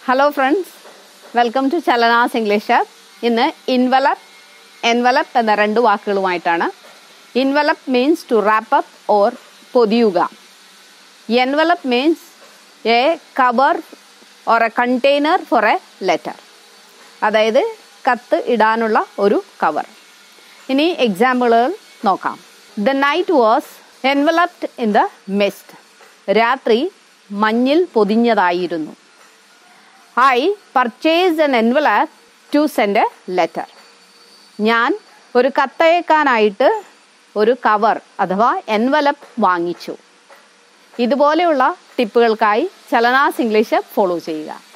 hello friends welcome to Chalanas English ഇന്ന് envelop envelope എന്ന രണ്ട് വാക്കുകളുമായിട്ടാണ് envelop means to wrap up or പൊതിയുക envelope means a cover or a container for a letter അതായത് കത്ത് ഇടാനുള്ള ഒരു കവർ ഇനി എക്സാമ്പിളുകൾ നോക്കാം the night was enveloped in the mist രാത്രി മഞ്ഞിൽ പൊതിഞ്ഞതായിരുന്നു I purchase an envelope to send a letter ഞാൻ ഒരു കത്തയക്കാനായിട്ട് ഒരു കവർ അഥവാ എൻവലപ്പ് വാങ്ങിച്ചു ഇതുപോലെയുള്ള ടിപ്പുകൾക്കായി ചലനാസ് ഇംഗ്ലീഷ് ഫോളോ ചെയ്യുക